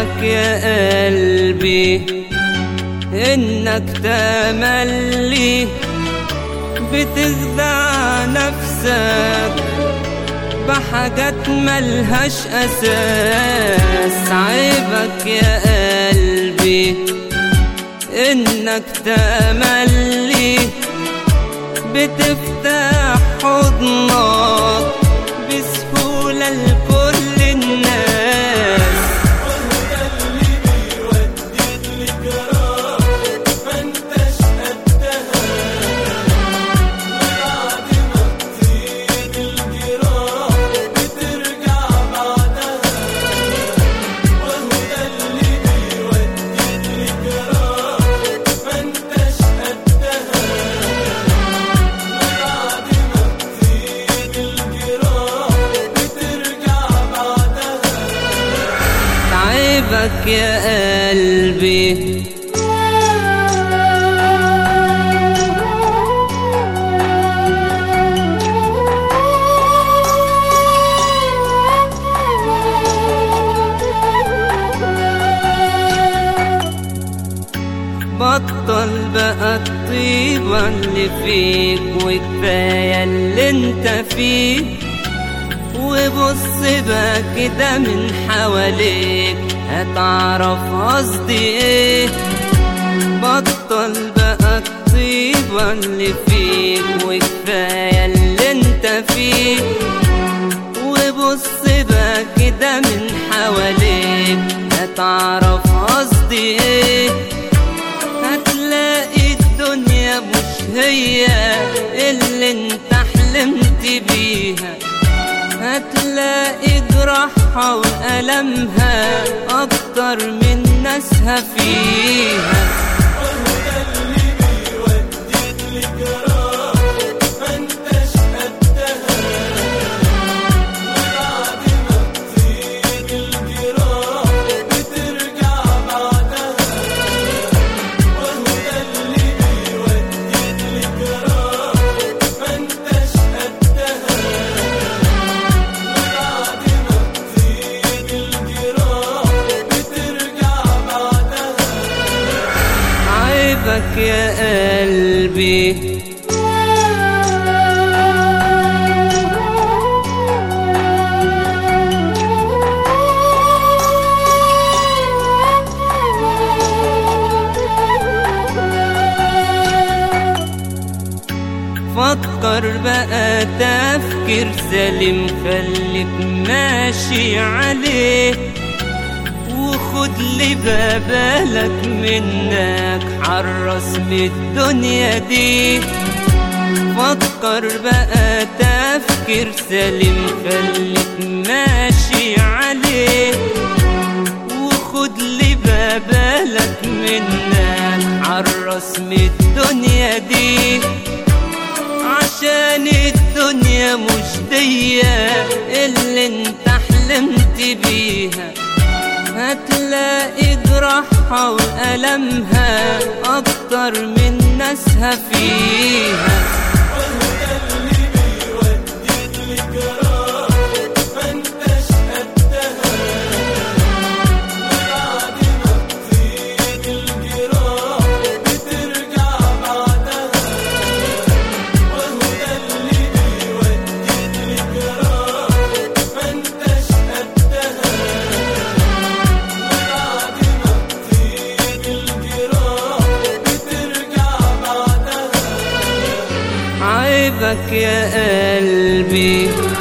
عيبك يا قلبي انك تملي بتخدع نفسك بحاجات ملهاش اساس عيبك يا قلبي انك تملي بتفتح حضنك بسهولة لكل الناس عيبك يا قلبي بطل بقى الطيبة اللي فيك وكفاية اللي انت فيه وبص بقى كده من حواليك هتعرف قصدي ايه بطل بقى الطيبة اللي فيك وكفاية اللي انت فيه وبص بقى كده من حواليك هتعرف قصدي ايه هتلاقي الدنيا مش هي اللي انت حلمت بيها هتلاقي جراحها وألمها أكتر من ناسها فيها عيبك يا قلبي فكر بقى تفكير سليم خليك ماشي عليه وخد لي بالك منك حرص من الدنيا دي فكر بقى تفكير سليم خليك ماشي عليه وخد لي بالك منك حرص من الدنيا دي عشان الدنيا مش دية اللي انت حلمت بيها هتلاقي جراحها وألمها أكتر من ناسها فيها عيبك يا قلبي